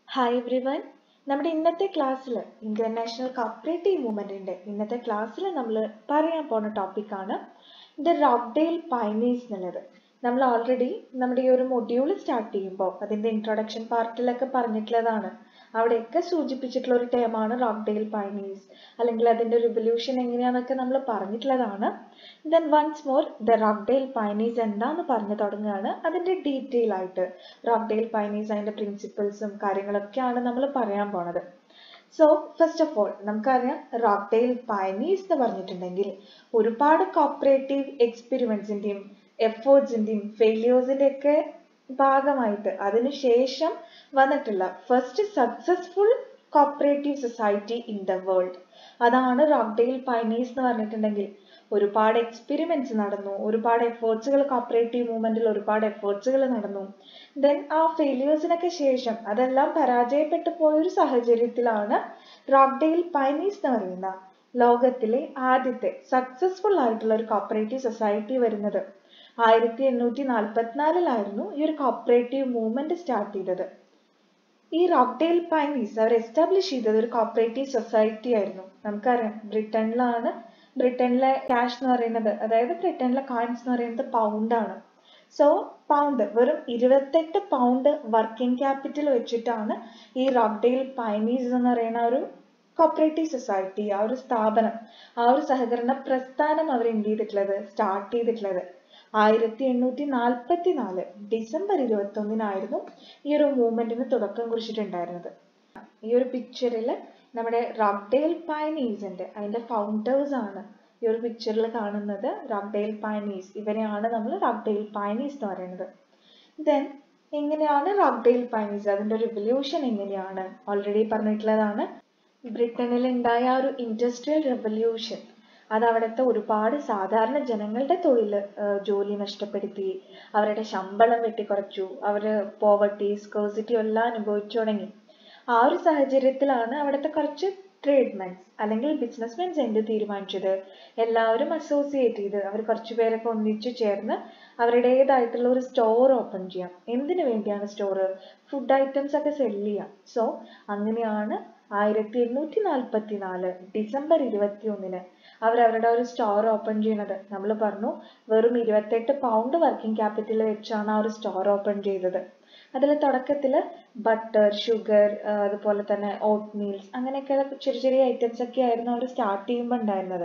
hi every one നമ്മുടെ ഇന്നത്തെ ക്ലാസ്സിൽ ഇന്റർനാഷണൽ കോപ്പറേറ്റീവ് മൂവ്മെന്റിന്റെ ഇന്നത്തെ ക്ലാസ്സിൽ നമ്മൾ പറയാൻ പോണ ടോപ്പിക്കാണ് ദ റോക്ക്ഡെയിൽ പൈനീസ് എന്നുള്ളത് നമ്മൾ ഓൾറെഡി നമ്മുടെ ഈ ഒരു മൊഡ്യൂൾ സ്റ്റാർട്ട് ചെയ്യുമ്പോൾ അതിന്റെ ഇൻട്രൊഡക്ഷൻ പാർട്ടിലൊക്കെ പറഞ്ഞിട്ടുള്ളതാണ് അവിടെയൊക്കെ സൂചിപ്പിച്ചിട്ടുള്ള ഒരു ടേമാണ് റോക്ക്ഡെയിൽ പൈനീസ് അല്ലെങ്കിൽ അതിന്റെ റിവല്യൂഷൻ എങ്ങനെയാണെന്നൊക്കെ നമ്മൾ പറഞ്ഞിട്ടുള്ളതാണ് then once more the Rochdale pioneers എന്താന്ന് പറഞ്ഞു തുടങ്ങുകയാണ് അതിന്റെ ഡീറ്റെയിൽ ആയിട്ട് റോക്ക്ഡെയിൽ പൈനീസ് അതിന്റെ പ്രിൻസിപ്പിൾസും കാര്യങ്ങളൊക്കെയാണ് നമ്മൾ പറയാൻ പോണത് സോ ഫസ്റ്റ് ഓഫ് ഓൾ നമുക്കറിയാം റോക്ക്ഡെയിൽ പൈനീസ് എന്ന് പറഞ്ഞിട്ടുണ്ടെങ്കിൽ ഒരുപാട് കോപ്പറേറ്റീവ് എക്സ്പെരിമെന്റ്സിന്റെയും എഫേർട്സിന്റെയും ഫെയിലിയേഴ്സിന്റെ ഒക്കെ ഭാഗമായിട്ട് അതിനുശേഷം വന്നിട്ടുള്ള first successful cooperative society in the world അതാണ് റോക്ക്ഡെയിൽ പൈനീസ് എന്ന് പറഞ്ഞിട്ടുണ്ടെങ്കിൽ ഒരുപാട് എക്സ്പെരിമെന്റ്സ് നടന്നു ഒരുപാട് എഫേർട്സുകൾ കോപ്പറേറ്റീവ് മൂവ്മെന്റിൽ ഒരുപാട് എഫേർട്സുകൾ നടന്നു ദെൻ ആ ഫെയിലിയേഴ്സിനൊക്കെ ശേഷം അതെല്ലാം പരാജയപ്പെട്ടു പോയ ഒരു സാഹചര്യത്തിലാണ് റോക്ക്ഡെയിൽ പൈനീസ് എന്ന് പറയുന്ന ലോകത്തിലെ ആദ്യത്തെ സക്സസ്ഫുൾ ആയിട്ടുള്ള ഒരു കോപ്പറേറ്റീവ് സൊസൈറ്റി വരുന്നത് ആയിരത്തി എണ്ണൂറ്റി നാൽപ്പത്തിനാലിലായിരുന്നു ഈ ഒരു കോപ്പറേറ്റീവ് മൂവ്മെന്റ് സ്റ്റാർട്ട് ചെയ്തത് ഈ റോക്ക്ഡെയിൽ പൈനീസ് അവർ എസ്റ്റാബ്ലിഷ് ചെയ്തത് ഒരു കോപ്പറേറ്റീവ് സൊസൈറ്റി ആയിരുന്നു നമുക്കറിയാം ബ്രിട്ടനിലാണ് ബ്രിട്ടനിലെ ക്യാഷ് എന്ന് പറയുന്നത് അതായത് ബ്രിട്ടനിലെ കോയിൻസ് എന്ന് പറയുന്നത് പൗണ്ട് ആണ് സോ പൗണ്ട് വെറും ഇരുപത്തെട്ട് പൗണ്ട് വർക്കിംഗ് ക്യാപിറ്റൽ വെച്ചിട്ടാണ് ഈ റോക്ക്ഡെയിൽ പൈനീസ് എന്ന് പറയുന്ന ഒരു കോപ്പറേറ്റീവ് സൊസൈറ്റി ആ ഒരു സ്ഥാപനം ആ ഒരു സഹകരണ പ്രസ്ഥാനം അവർ എന്ത് ചെയ്തിട്ടുള്ളത് സ്റ്റാർട്ട് ചെയ്തിട്ടുള്ളത് ആയിരത്തി എണ്ണൂറ്റി നാൽപ്പത്തി നാല് ഡിസംബർ ഇരുപത്തി ഒന്നിനായിരുന്നു ഈ ഒരു മൂവ്മെന്റിന് തുടക്കം കുറിച്ചിട്ടുണ്ടായിരുന്നത് ഈ ഒരു പിക്ചറിൽ നമ്മുടെ റോക്ക്ഡെയിൽ പൈനീസിന്റെ അതിന്റെ ഫൗണ്ടേഴ്സ് ആണ് ഈ ഒരു പിക്ചറിൽ കാണുന്നത് റോക്ക്ഡെയിൽ പൈനീസ് ഇവരെയാണ് നമ്മൾ റോക്ക്ഡെയിൽ പൈനീസ് എന്ന് പറയുന്നത് ദെൻ എങ്ങനെയാണ് റോക്ക്ഡെയിൽ പൈനീസ് അതിന്റെ റിവല്യൂഷൻ എങ്ങനെയാണ് ഓൾറെഡി പറഞ്ഞിട്ടുള്ളതാണ് ബ്രിട്ടനിൽ ഉണ്ടായ ആ ഒരു ഇൻഡസ്ട്രിയൽ റെവല്യൂഷൻ അത് അവിടുത്തെ ഒരുപാട് സാധാരണ ജനങ്ങളുടെ തൊഴിൽ ജോലി നഷ്ടപ്പെടുത്തി അവരുടെ ശമ്പളം വെട്ടിക്കുറച്ചു അവര് പോവർട്ടി സ്കേഴ്സിറ്റി എല്ലാം അനുഭവിച്ചു തുടങ്ങി ആ ഒരു സാഹചര്യത്തിലാണ് അവിടുത്തെ കുറച്ച് ട്രേഡ്മെൻസ് അല്ലെങ്കിൽ ബിസിനസ്മെൻസ് എന്ത് തീരുമാനിച്ചത് എല്ലാവരും അസോസിയേറ്റ് ചെയ്ത് അവർ കുറച്ച് പേരൊക്കെ ഒന്നിച്ചു ചേർന്ന് അവരുടേതായിട്ടുള്ള ഒരു സ്റ്റോർ ഓപ്പൺ ചെയ്യാം എന്തിനു വേണ്ടിയാണ് സ്റ്റോർ ഫുഡ് ഐറ്റംസ് ഒക്കെ സെല് ചെയ്യാം സോ അങ്ങനെയാണ് ആയിരത്തി എണ്ണൂറ്റി നാൽപ്പത്തി നാല് ഡിസംബർ ഇരുപത്തി ഒന്നിന് അവർ അവരുടെ ഒരു സ്റ്റോർ ഓപ്പൺ ചെയ്യുന്നത് നമ്മൾ പറഞ്ഞു വെറും ഇരുപത്തെട്ട് പൗണ്ട് വർക്കിംഗ് ക്യാപിറ്റൽ വെച്ചാണ് ആ ഒരു സ്റ്റോർ ഓപ്പൺ ചെയ്തത് അതിൽ തുടക്കത്തിൽ ബട്ടർ ഷുഗർ അതുപോലെ തന്നെ ഓട്ട് മീൽസ് അങ്ങനെയൊക്കെയുള്ള ചെറിയ ചെറിയ ഐറ്റംസ് ഒക്കെ ആയിരുന്നു അവർ സ്റ്റാർട്ട് ചെയ്യുമ്പോൾ ഉണ്ടായിരുന്നത്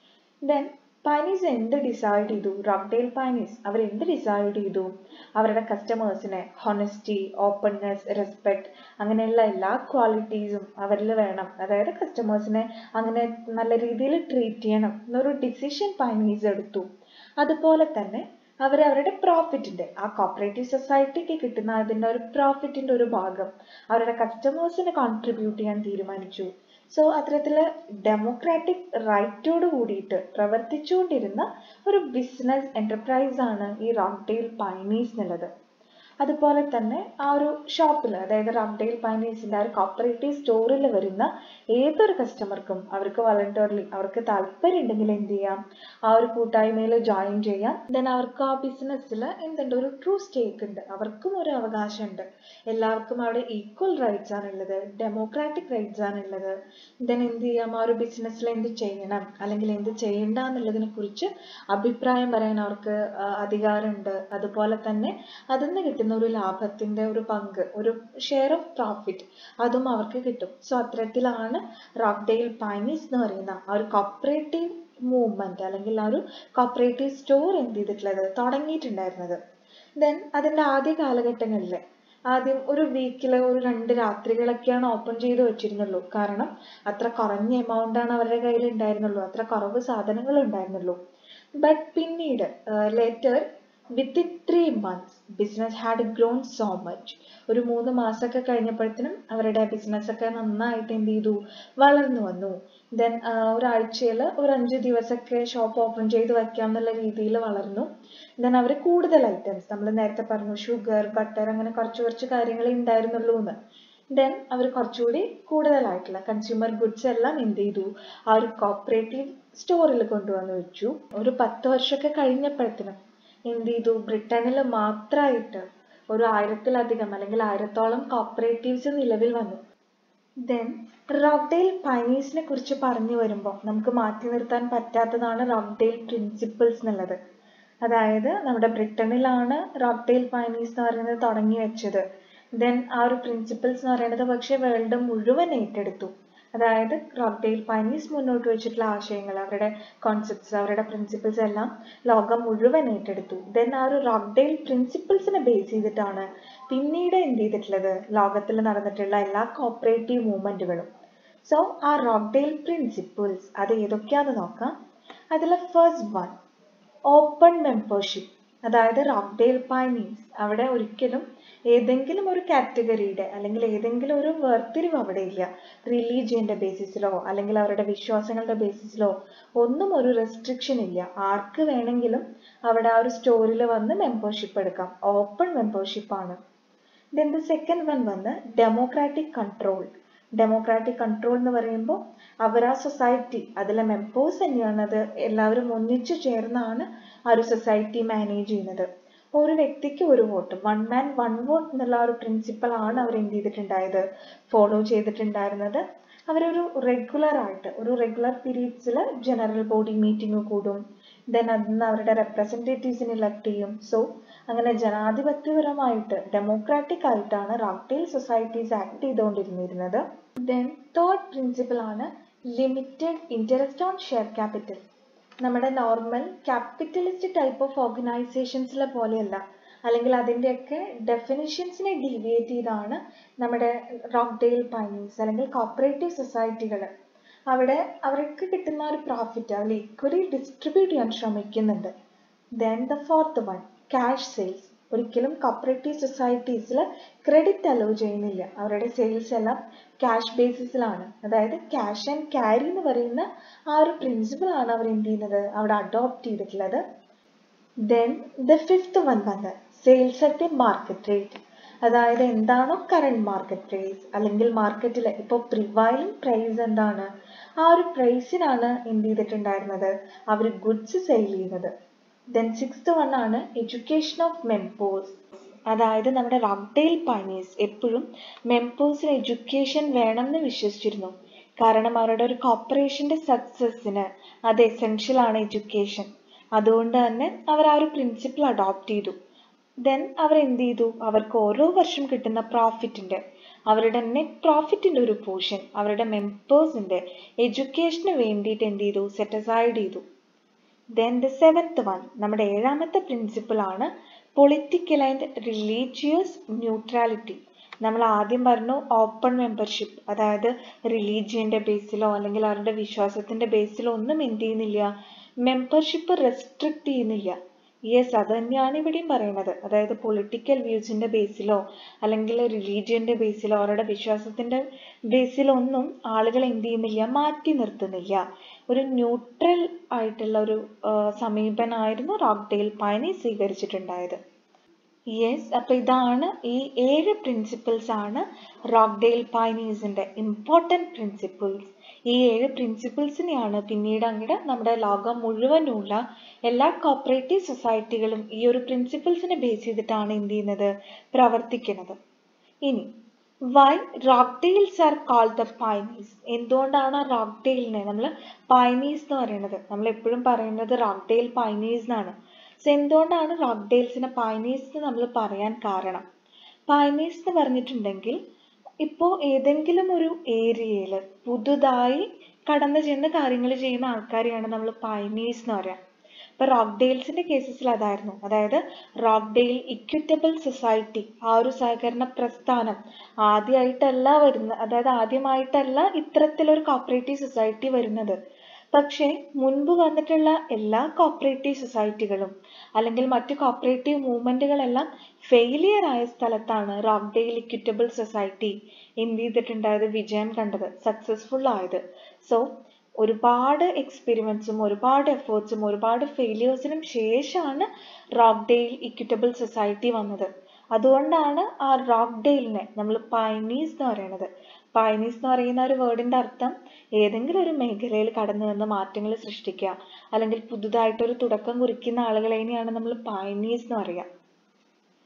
ദെൻ പൈനീസ് എന്ത് ഡിസൈഡ് ചെയ്തു റോക്ക്ഡെയിൽ പൈനീസ് അവർ എന്ത് ഡിസൈഡ് ചെയ്തു അവരുടെ കസ്റ്റമേഴ്സിനെ ഹോണസ്റ്റി ഓപ്പൺനെസ് റെസ്പെക്ട് അങ്ങനെയുള്ള എല്ലാ ക്വാളിറ്റീസും അവരിൽ വേണം അതായത് കസ്റ്റമേഴ്സിനെ അങ്ങനെ നല്ല രീതിയിൽ ട്രീറ്റ് ചെയ്യണം എന്നൊരു ഡിസിഷൻ പൈനീസ് എടുത്തു അതുപോലെ തന്നെ അവർ അവരുടെ പ്രോഫിറ്റിന്റെ ആ കോപ്പറേറ്റീവ് സൊസൈറ്റിക്ക് കിട്ടുന്ന അതിന്റെ ഒരു പ്രോഫിറ്റിന്റെ ഒരു ഭാഗം അവരുടെ കസ്റ്റമേഴ്സിന് കോൺട്രിബ്യൂട്ട് ചെയ്യാൻ തീരുമാനിച്ചു സോ അത്തരത്തില് ഡെമോക്രാറ്റിക് റൈറ്റോട് കൂടിയിട്ട് പ്രവർത്തിച്ചുകൊണ്ടിരുന്ന ഒരു ബിസിനസ് എന്റർപ്രൈസ് ആണ് ഈ റോക്ക്ഡെയിൽ പൈനീസ് എന്നുള്ളത് അതുപോലെ തന്നെ ആ ഒരു ഷോപ്പിൽ അതായത് റോക്ക്ഡെയിൽ പൈനീസിന്റെ ആ ഒരു കോപ്പറേറ്റീവ് സ്റ്റോറിൽ വരുന്ന ഏതൊരു കസ്റ്റമർക്കും അവർക്ക് വളണ്ടറിലി അവർക്ക് താല്പര്യം ഉണ്ടെങ്കിൽ എന്ത് ചെയ്യാം ആ ഒരു കൂട്ടായ്മയിൽ ജോയിൻ ചെയ്യാം ദെൻ അവർക്ക് ആ ബിസിനസ്സിൽ എന്തുണ്ട് ഒരു ട്രൂ സ്റ്റേക്ക് ഉണ്ട് അവർക്കും ഒരു അവകാശമുണ്ട് എല്ലാവർക്കും അവിടെ ഈക്വൽ റൈറ്റ്സ് ആണുള്ളത് ഡെമോക്രാറ്റിക് റൈറ്റ്സ് ആണുള്ളത് ദെൻ എന്ത് ചെയ്യാം ആ ഒരു ബിസിനസ്സിൽ എന്ത് ചെയ്യണം അല്ലെങ്കിൽ എന്ത് ചെയ്യണ്ട എന്നുള്ളതിനെ കുറിച്ച് അഭിപ്രായം പറയാൻ അവർക്ക് അധികാരമുണ്ട് അതുപോലെ തന്നെ അതിൽ നിന്ന് കിട്ടുന്ന ഒരു ലാഭത്തിന്റെ ഒരു പങ്ക് ഒരു ഷെയർ ഓഫ് പ്രോഫിറ്റ് അതും അവർക്ക് കിട്ടും സോ അത്തരത്തിലാണ് റോക്ക്ഡെയിൽ പൈനീസ് എന്ന് പറയുന്ന ആ ഒരു കോപ്പറേറ്റീവ് മൂവ്മെന്റ് അല്ലെങ്കിൽ ആ ഒരു കോപ്പറേറ്റീവ് സ്റ്റോർ എന്ത് ചെയ്തിട്ടുള്ളത് തുടങ്ങിയിട്ടുണ്ടായിരുന്നത് ദെൻ അതിന്റെ ആദ്യ കാലഘട്ടങ്ങളിൽ ആദ്യം ഒരു വീക്കിൽ ഒരു രണ്ട് രാത്രികളൊക്കെയാണ് ഓപ്പൺ ചെയ്ത് വെച്ചിരുന്നുള്ളൂ കാരണം അത്ര കുറഞ്ഞ എമൗണ്ട് ആണ് അവരുടെ കയ്യിൽ ഉണ്ടായിരുന്നുള്ളൂ അത്ര കുറവ് സാധനങ്ങൾ ഉണ്ടായിരുന്നുള്ളൂ ബട്ട് പിന്നീട് later within three months business had grown so much ഒരു മൂന്ന് മാസമൊക്കെ കഴിഞ്ഞപ്പോഴത്തേനും അവരുടെ ബിസിനസ് ഒക്കെ നന്നായിട്ട് എന്ത് ചെയ്തു വളർന്നു വന്നു ദെൻ ഒരാഴ്ചയിൽ ഒരു അഞ്ച് ദിവസമൊക്കെ ഷോപ്പ് ഓപ്പൺ ചെയ്ത് വെക്കാം എന്നുള്ള രീതിയിൽ വളർന്നു ദെൻ അവർ കൂടുതൽ ഐറ്റംസ് നമ്മൾ നേരത്തെ പറഞ്ഞു ഷുഗർ ബട്ടർ അങ്ങനെ കുറച്ച് കുറച്ച് കാര്യങ്ങളേ ഉണ്ടായിരുന്നുള്ളൂ എന്ന് ദെൻ അവർ കുറച്ചുകൂടി കൂടുതലായിട്ടുള്ള കൺസ്യൂമർ ഗുഡ്സ് എല്ലാം എന്ത് ചെയ്തു ആ ഒരു കോപ്പറേറ്റീവ് സ്റ്റോറിൽ കൊണ്ടുവന്ന് വെച്ചു ഒരു പത്ത് വർഷമൊക്കെ കഴിഞ്ഞപ്പോഴത്തേനും എന്ത് ചെയ്തു ബ്രിട്ടനിൽ മാത്രമായിട്ട് ഒരു ആയിരത്തിലധികം അല്ലെങ്കിൽ ആയിരത്തോളം കോപ്പറേറ്റീവ്സ് നിലവിൽ വന്നു ദെൻ റോക്ഡെയിൽ പൈനീസിനെ കുറിച്ച് പറഞ്ഞു വരുമ്പോൾ നമുക്ക് മാറ്റി നിർത്താൻ പറ്റാത്തതാണ് റോക്ഡെയിൽ പ്രിൻസിപ്പിൾസ് എന്നുള്ളത് അതായത് നമ്മുടെ ബ്രിട്ടനിലാണ് റോക്ഡെയിൽ പൈനീസ് എന്ന് പറയുന്നത് തുടങ്ങി വെച്ചത് ദെൻ ആ ഒരു പ്രിൻസിപ്പിൾസ് എന്ന് പറയുന്നത് പക്ഷേ വേൾഡ് മുഴുവൻ ഏറ്റെടുത്തു അതായത് റോക്ഡെയിൽ പൈനീസ് മുന്നോട്ട് വെച്ചിട്ടുള്ള ആശയങ്ങൾ അവരുടെ കോൺസെപ്റ്റ്സ് അവരുടെ പ്രിൻസിപ്പിൾസ് എല്ലാം ലോകം മുഴുവൻ ഏറ്റെടുത്തു ദെൻ ആ ഒരു റോക്ഡെയിൽ പ്രിൻസിപ്പിൾസിനെ ബേസ് ചെയ്തിട്ടാണ് പിന്നീട് എന്ത് ചെയ്തിട്ടുള്ളത് ലോകത്തിൽ നടന്നിട്ടുള്ള എല്ലാ കോപ്പറേറ്റീവ് മൂവ്മെന്റുകളും സോ ആ റോക്ഡെയിൽ പ്രിൻസിപ്പിൾസ് അത് ഏതൊക്കെയാണെന്ന് നോക്കാം അതിൽ ഫസ്റ്റ് വൺ ഓപ്പൺ മെമ്പർഷിപ്പ് അതായത് റോക്ഡെയിൽ പൈനീസ് അവിടെ ഒരിക്കലും ഏതെങ്കിലും ഒരു കാറ്റഗറിയുടെ അല്ലെങ്കിൽ ഏതെങ്കിലും ഒരു വേർതിരിവ് അവിടെ ഇല്ല റിലീജിയന്റെ ബേസിസിലോ അല്ലെങ്കിൽ അവരുടെ വിശ്വാസങ്ങളുടെ ബേസിസിലോ ഒന്നും ഒരു റെസ്ട്രിക്ഷൻ ഇല്ല ആർക്ക് വേണമെങ്കിലും അവിടെ ആ ഒരു സ്റ്റോറിൽ വന്ന് മെമ്പർഷിപ്പ് എടുക്കാം ഓപ്പൺ മെമ്പർഷിപ്പ് ആണ് ദെൻ ദ സെക്കൻഡ് വൺ വന്ന് ഡെമോക്രാറ്റിക് കൺട്രോൾ ഡെമോക്രാറ്റിക് കൺട്രോൾ എന്ന് പറയുമ്പോൾ അവർ ആ സൊസൈറ്റി അതിലെ മെമ്പേഴ്സ് തന്നെയാണ് അത് എല്ലാവരും ഒന്നിച്ചു ചേർന്നാണ് ആ ഒരു സൊസൈറ്റി മാനേജ് ചെയ്യുന്നത് ഒരു വ്യക്തിക്ക് ഒരു vote one man one vote എന്നുള്ള ആ ഒരു പ്രിൻസിപ്പൾ ആണ് അവർ എന്ത് ചെയ്തിട്ടുണ്ടായത് ഫോളോ ചെയ്തിട്ടുണ്ടായിരുന്നത് അവരൊരു റെഗുലർ ആയിട്ട് ഒരു റെഗുലർ പീരീഡ്സിൽ ജനറൽ ബോഡി മീറ്റിംഗ് കൂടും ദെൻ അതിന് അവരുടെ റെപ്രസെൻറ്റേറ്റീവ്സിനെ ഇലക്ട് ചെയ്യും സോ അങ്ങനെ ജനാധിപത്യപരമായിട്ട് ഡെമോക്രാറ്റിക് ആയിട്ടാണ് റോക്ഡെയിൽ സൊസൈറ്റീസ് ആക്ട് ചെയ്തുകൊണ്ടിരുന്നിരുന്നത് ദെൻ തേർഡ് പ്രിൻസിപ്പിൾ ആണ് limited interest on share capital നമ്മുടെ നോർമൽ ക്യാപിറ്റലിസ്റ്റ് ടൈപ്പ് ഓഫ് ഓർഗനൈസേഷൻസിലെ പോലെയല്ല അല്ലെങ്കിൽ അതിൻ്റെയൊക്കെ ഡെഫിനിഷൻസിനെ ഡീവിയേറ്റ് ചെയ്താണ് നമ്മുടെ റോക്ഡെയിൽ പൈനീസ് അല്ലെങ്കിൽ കോപ്പറേറ്റീവ് സൊസൈറ്റികൾ അവിടെ അവർക്ക് കിട്ടുന്ന ഒരു പ്രോഫിറ്റ് അവർ ഈക്വലി ഡിസ്ട്രിബ്യൂട്ട് ചെയ്യാൻ ശ്രമിക്കുന്നുണ്ട് then the fourth one cash sales ഒരിക്കലും കോപ്പറേറ്റീവ് സൊസൈറ്റീസിൽ ക്രെഡിറ്റ് അലോ ചെയ്യുന്നില്ല അവരുടെ സെയിൽസ് എല്ലാം ക്യാഷ് ബേസിസിലാണ് അതായത് ക്യാഷ് ആൻഡ് ക്യാരി എന്ന് പറയുന്ന ആ ഒരു പ്രിൻസിപ്പിൾ ആണ് അവർ എന്ത് ചെയ്യുന്നത് അവിടെ അഡോപ്റ്റ് ചെയ്തിട്ടുള്ളത് ദെൻ ദ ഫിഫ്ത്ത് വൺ വന്ന് sales at the market rate അതായത് എന്താണോ കറണ്ട് മാർക്കറ്റ് പ്രൈസ് അല്ലെങ്കിൽ മാർക്കറ്റിൽ ഇപ്പോൾ പ്രിവൈലിംഗ് പ്രൈസ് എന്താണ് ആ ഒരു പ്രൈസിനാണ് എന്ത് ചെയ്തിട്ടുണ്ടായിരുന്നത് അവർ ഗുഡ്സ് സെയിൽ ചെയ്യുന്നത് ദെൻ സിക്സ്ത് വൺ ആണ് എഡ്യൂക്കേഷൻ ഓഫ് മെമ്പേഴ്സ് അതായത് നമ്മുടെ റോക്ഡെയിൽ പൈനീസ് എപ്പോഴും മെമ്പേഴ്സിന് എഡ്യൂക്കേഷൻ വേണമെന്ന് വിശ്വസിച്ചിരുന്നു കാരണം അവരുടെ ഒരു കോപ്പറേഷന്റെ സക്സസ്സിന് അത് എസെൻഷ്യൽ ആണ് എഡ്യൂക്കേഷൻ അതുകൊണ്ട് തന്നെ അവർ ആ ഒരു പ്രിൻസിപ്പിൾ അഡോപ്റ്റ് ചെയ്തു ദെൻ അവർ എന്ത് ചെയ്തു അവർക്ക് ഓരോ വർഷം കിട്ടുന്ന പ്രോഫിറ്റിന്റെ അവരുടെ നെറ്റ് പ്രോഫിറ്റിന്റെ ഒരു പോർഷൻ അവരുടെ മെമ്പേഴ്സിന്റെ എഡ്യൂക്കേഷന് വേണ്ടിയിട്ട് എന്ത് ചെയ്തു സെറ്റസൈഡ് ചെയ്തു ദെൻ ദ സെവൻത്ത് വൺ നമ്മുടെ ഏഴാമത്തെ പ്രിൻസിപ്പിൾ ആണ് പൊളിറ്റിക്കൽ ആൻഡ് റിലീജിയസ് ന്യൂട്രാലിറ്റി നമ്മൾ ആദ്യം പറഞ്ഞു ഓപ്പൺ മെമ്പർഷിപ്പ് അതായത് റിലീജിയന്റെ ബേസിലോ അല്ലെങ്കിൽ അവരുടെ വിശ്വാസത്തിന്റെ ബേസിലോ ഒന്നും എന്ത് ചെയ്യുന്നില്ല മെമ്പർഷിപ്പ് റെസ്ട്രിക്ട് ചെയ്യുന്നില്ല യെസ് അത് തന്നെയാണ് ഇവിടെയും പറയുന്നത് അതായത് പൊളിറ്റിക്കൽ വ്യൂസിന്റെ ബേസിലോ അല്ലെങ്കിൽ റിലീജിയന്റെ ബേസിലോ അവരുടെ വിശ്വാസത്തിന്റെ ബേസിലോ ഒന്നും ആളുകൾ എന്ത് ചെയ്യുന്നില്ല മാറ്റി നിർത്തുന്നില്ല ഒരു ന്യൂട്രൽ ആയിട്ടുള്ള ഒരു സമീപനമായിരുന്നു റോക്ഡെയിൽ പൈനി സ്വീകരിച്ചിട്ടുണ്ടായത് യെസ് അപ്പൊ ഇതാണ് ഈ ഏഴ് പ്രിൻസിപ്പിൾസ് ആണ് റോക്ഡെയിൽ പൈനീസിന്റെ ഇമ്പോർട്ടൻറ്റ് പ്രിൻസിപ്പിൾസ് ഈ ഏഴ് പ്രിൻസിപ്പിൾസിനെയാണ് പിന്നീട് അങ്ങോട്ട് നമ്മുടെ ലോകം മുഴുവനുള്ള എല്ലാ കോപ്പറേറ്റീവ് സൊസൈറ്റികളും ഈ ഒരു പ്രിൻസിപ്പിൾസിനെ ബേസ് ചെയ്തിട്ടാണ് എന്ത് ചെയ്യുന്നത് പ്രവർത്തിക്കുന്നത് ഇനി why Rochdales are call the pioneers എന്തുകൊണ്ടാണ് ആ റോക്ഡെയിലിനെ നമ്മൾ പൈനീസ് എന്ന് പറയുന്നത് നമ്മൾ എപ്പോഴും പറയുന്നത് റോക്ഡെയിൽ പൈനീസ് എന്നാണ് സോ എന്തുകൊണ്ടാണ് റോക്ഡെയിൽസിനെ പൈനീസ് എന്ന് നമ്മൾ പറയാൻ കാരണം പൈനീസ് എന്ന് പറഞ്ഞിട്ടുണ്ടെങ്കിൽ ഇപ്പോൾ ഏതെങ്കിലും ഒരു ഏരിയയിൽ പുതുതായി കടന്നു ചെന്ന് കാര്യങ്ങൾ ചെയ്യുന്ന ആൾക്കാരെയാണ് നമ്മൾ പൈനീസ് എന്ന് പറയാം ഇപ്പൊ റോക്ഡെയിൽസിന്റെ കേസസിൽ അതായിരുന്നു അതായത് റോക്ഡെയിൽ ഇക്വിറ്റബിൾ സൊസൈറ്റി ആ ഒരു സഹകരണ പ്രസ്ഥാനം ആദ്യമായിട്ടല്ല വരുന്നത് അതായത് ആദ്യമായിട്ടല്ല ഇത്തരത്തിലൊരു കോപ്പറേറ്റീവ് സൊസൈറ്റി വരുന്നത് പക്ഷേ മുൻപ് വന്നിട്ടുള്ള എല്ലാ കോപ്പറേറ്റീവ് സൊസൈറ്റികളും അല്ലെങ്കിൽ മറ്റു കോപ്പറേറ്റീവ് മൂവ്മെന്റുകളെല്ലാം ഫെയിലിയർ ആയ സ്ഥലത്താണ് റോക്ഡെയിൽ ഇക്വിറ്റബിൾ സൊസൈറ്റി എന്ത് ചെയ്തിട്ടുണ്ടായത് വിജയം കണ്ടത് സക്സസ്ഫുൾ ആയത് സോ ഒരുപാട് എക്സ്പെരിമെന്റ്സും ഒരുപാട് എഫേർട്സും ഒരുപാട് ഫെയിലിയേഴ്സിനും ശേഷമാണ് റോക്ഡെയിൽ ഇക്വിറ്റബിൾ സൊസൈറ്റി വന്നത് അതുകൊണ്ടാണ് ആ റോക്ഡെയിലിനെ നമ്മൾ പൈനീസ് എന്ന് പറയുന്നത് പൈനീസ് എന്ന് പറയുന്ന ഒരു വേർഡിന്റെ അർത്ഥം ഏതെങ്കിലും ഒരു മേഖലയിൽ കടന്നു വന്ന് മാറ്റങ്ങൾ സൃഷ്ടിക്കുക അല്ലെങ്കിൽ പുതുതായിട്ടൊരു തുടക്കം കുറിക്കുന്ന ആളുകളെയാണ് നമ്മൾ പൈനീസ് എന്ന് പറയുക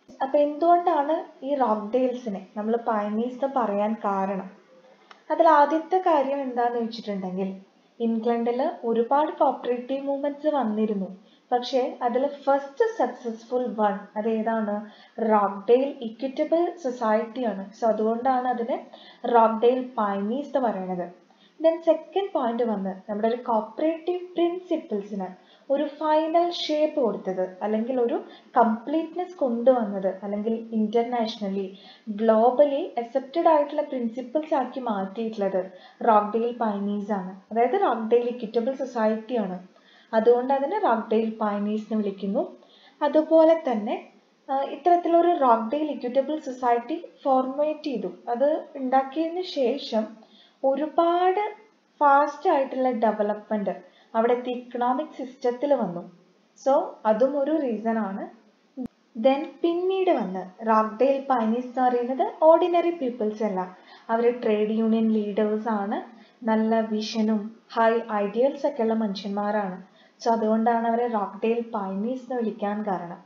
അപ്പൊ എന്തുകൊണ്ടാണ് ഈ റോക്ക്ഡെയിൽസിനെ നമ്മൾ പയനീസ് എന്ന് പറയാൻ കാരണം അതിൽ ആദ്യത്തെ കാര്യം എന്താന്ന് വെച്ചിട്ടുണ്ടെങ്കിൽ ഇംഗ്ലണ്ടിൽ ഒരുപാട് കോപ്പറേറ്റീവ് മൂവ്മെന്റ്സ് വന്നിരുന്നു പക്ഷേ അതിൽ ഫസ്റ്റ് സക്സസ്ഫുൾ വൺ അത് ഏതാണ് റോക്ക്ഡെയിൽ ഇക്വിറ്റബിൾ സൊസൈറ്റി ആണ് സോ അതുകൊണ്ടാണ് അതിനെ റോക്ക്ഡെയിൽ പൈനീസ് എന്ന് പറയുന്നത് ദെൻ സെക്കൻഡ് പോയിന്റ് വന്ന് നമ്മുടെ ഒരു കോപ്പറേറ്റീവ് പ്രിൻസിപ്പിൾസിന് ഒരു ഫൈനൽ ഷേപ്പ് കൊടുത്തത് അല്ലെങ്കിൽ ഒരു കംപ്ലീറ്റ്നെസ് കൊണ്ടുവന്നത് അല്ലെങ്കിൽ ഇന്റർനാഷണലി ഗ്ലോബലി അക്സെപ്റ്റഡ് ആയിട്ടുള്ള പ്രിൻസിപ്പിൾസ് ആക്കി മാറ്റിയിട്ടുള്ളത് റോക്ക്ഡെയിൽ പൈനീസ് ആണ് അതായത് റോക്ക്ഡെയിൽ ഇക്വിറ്റബിൾ സൊസൈറ്റി ആണ് അതുകൊണ്ട് അതിനെ റോക്ക്ഡെയിൽ പൈനീസ് എന്ന് വിളിക്കുന്നു അതുപോലെ തന്നെ ഇത്തരത്തിലൊരു റോക്ക്ഡെയിൽ ഇക്വിറ്റബിൾ സൊസൈറ്റി ഫോർമേറ്റ് ചെയ്തു അത് ഉണ്ടാക്കിയതിന് ശേഷം ഒരുപാട് ഫാസ്റ്റ് ആയിട്ടുള്ള ഡെവലപ്മെന്റ് അവിടുത്തെ ഇക്കണോമിക് സിസ്റ്റത്തിൽ വന്നു സോ അതും ഒരു റീസൺ ആണ് ദെൻ പിന്നീട് വന്ന് റോക്ക്ഡെയിൽ പൈനീസ് എന്ന് പറയുന്നത് ഓർഡിനറി പീപ്പിൾസ് അല്ല അവർ ട്രേഡ് യൂണിയൻ ലീഡേഴ്സ് ആണ് നല്ല വിഷനും ഹൈ ഐഡിയൽസ് ഒക്കെ ഉള്ള മനുഷ്യന്മാരാണ് സോ അതുകൊണ്ടാണ് അവരെ റോക്ക്ഡെയിൽ പൈനീസ് എന്ന് വിളിക്കാൻ കാരണം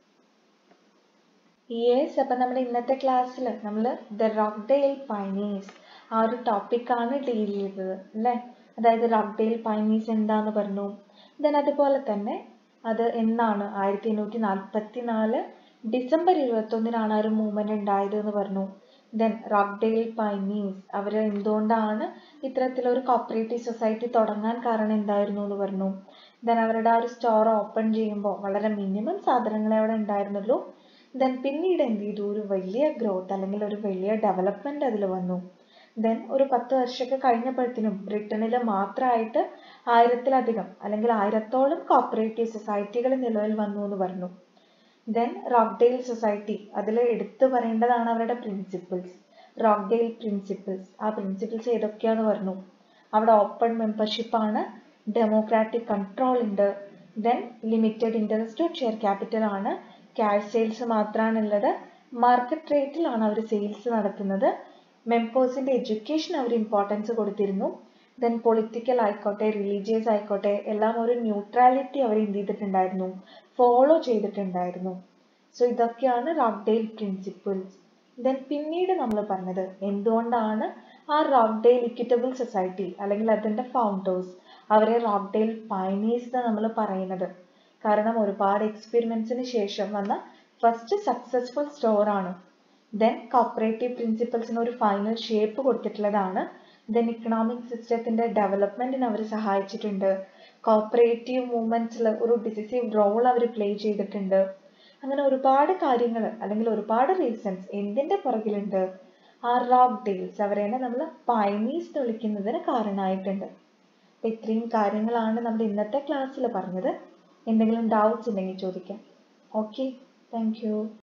യെസ് അപ്പം നമ്മുടെ ഇന്നത്തെ ക്ലാസ്സിൽ നമ്മൾ ദ റോക്ക്ഡെയിൽ പൈനീസ് ആ ഒരു ടോപ്പിക്കാണ് ഡീൽ ചെയ്തത് അല്ലേ അതായത് റോക്ക്ഡെയിൽ പൈനീസ് എന്താന്ന് പറഞ്ഞു ദെൻ അതുപോലെ തന്നെ അത് എന്നാണ് ആയിരത്തി എണ്ണൂറ്റി നാൽപ്പത്തി നാല് ഡിസംബർ ഇരുപത്തൊന്നിനാണ് ആ ഒരു മൂവ്മെന്റ് ഉണ്ടായത് എന്ന് പറഞ്ഞു ദെൻ റോക്ക്ഡെയിൽ പൈനീസ് അവർ എന്തുകൊണ്ടാണ് ഇത്തരത്തിലൊരു കോപ്പറേറ്റീവ് സൊസൈറ്റി തുടങ്ങാൻ കാരണം എന്തായിരുന്നു എന്ന് പറഞ്ഞു ദെൻ അവരുടെ ആ ഒരു സ്റ്റോർ ഓപ്പൺ ചെയ്യുമ്പോൾ വളരെ മിനിമം സാധനങ്ങളെ അവിടെ ഉണ്ടായിരുന്നുള്ളൂ ദെൻ പിന്നീട് എന്ത് ചെയ്തു ഒരു വലിയ ഗ്രോത്ത് അല്ലെങ്കിൽ ഒരു വലിയ ഡെവലപ്മെന്റ് അതിൽ വന്നു ദെൻ ഒരു പത്ത് വർഷമൊക്കെ കഴിഞ്ഞപ്പോഴത്തേനും ബ്രിട്ടനിൽ മാത്രമായിട്ട് ആയിരത്തിലധികം അല്ലെങ്കിൽ ആയിരത്തോളം കോപ്പറേറ്റീവ് സൊസൈറ്റികൾ നിലവിൽ വന്നു എന്ന് പറഞ്ഞു ദെൻ റോക്ക്ഡെയിൽ സൊസൈറ്റി അതിൽ എടുത്തു പറയേണ്ടതാണ് അവരുടെ പ്രിൻസിപ്പിൾസ് റോക്ക്ഡെയിൽ പ്രിൻസിപ്പിൾസ് ആ പ്രിൻസിപ്പിൾസ് ഏതൊക്കെയാന്ന് പറഞ്ഞു അവിടെ ഓപ്പൺ മെമ്പർഷിപ്പ് ആണ് ഡെമോക്രാറ്റിക് കൺട്രോൾ ഉണ്ട് then limited interest share capital ആണ് ക്യാഷ് സെയിൽസ് മാത്രമാണ് ഉള്ളത് മാർക്കറ്റ് റേറ്റിലാണ് അവർ സെയിൽസ് നടത്തുന്നത് മെമ്പേഴ്സിന്റെ എഡ്യൂക്കേഷൻ അവർ ഇമ്പോർട്ടൻസ് കൊടുത്തിരുന്നു ദെൻ പൊളിറ്റിക്കൽ ആയിക്കോട്ടെ റിലീജിയസ് ആയിക്കോട്ടെ എല്ലാം ഒരു ന്യൂട്രാലിറ്റി അവർ എന്ത് ചെയ്തിട്ടുണ്ടായിരുന്നു ഫോളോ ചെയ്തിട്ടുണ്ടായിരുന്നു സോ ഇതൊക്കെയാണ് റോക്ക്ഡെയിൽ പ്രിൻസിപ്പിൾസ് ദെൻ പിന്നീട് നമ്മൾ പറഞ്ഞത് എന്തുകൊണ്ടാണ് ആ റോക്ക്ഡെയിൽ ഇക്വിറ്റബിൾ സൊസൈറ്റി അല്ലെങ്കിൽ അതിന്റെ ഫൗണ്ടേഴ്സ് അവരെ റോക്ക്ഡെയിൽ പൈനീസ് എന്ന് നമ്മൾ പറയുന്നത് കാരണം ഒരുപാട് എക്സ്പെരിമെന്റ്സിന് ശേഷം വന്ന ഫസ്റ്റ് സക്സസ്ഫുൾ സ്റ്റോർ ആണ് ദെൻ കോപ്പറേറ്റീവ് പ്രിൻസിപ്പിൾസിന് ഒരു ഫൈനൽ ഷേപ്പ് കൊടുത്തിട്ടുള്ളതാണ് ദെൻ ഇക്കണോമിക് സിസ്റ്റത്തിന്റെ ഡെവലപ്മെന്റിന് അവർ സഹായിച്ചിട്ടുണ്ട് കോപ്പറേറ്റീവ് മൂവ്മെന്റ്സിൽ ഒരു ഡിസിസീവ് റോൾ അവർ പ്ലേ ചെയ്തിട്ടുണ്ട് അങ്ങനെ ഒരുപാട് കാര്യങ്ങൾ അല്ലെങ്കിൽ ഒരുപാട് റീസൺസ് എന്തിന്റെ പുറകിലുണ്ട് ആ റോക്ക് ഡെയിൽസ് അവരെന്നെ നമ്മൾ പൈനീസ് എന്ന് വിളിക്കുന്നതിന് കാരണമായിട്ടുണ്ട് അപ്പൊ ഇത്രയും കാര്യങ്ങളാണ് നമ്മൾ ഇന്നത്തെ ക്ലാസ്സിൽ പറഞ്ഞത് എന്തെങ്കിലും ഡൗട്ട്സ് ഉണ്ടെങ്കിൽ ചോദിക്കാം ഓക്കെ താങ്ക് യു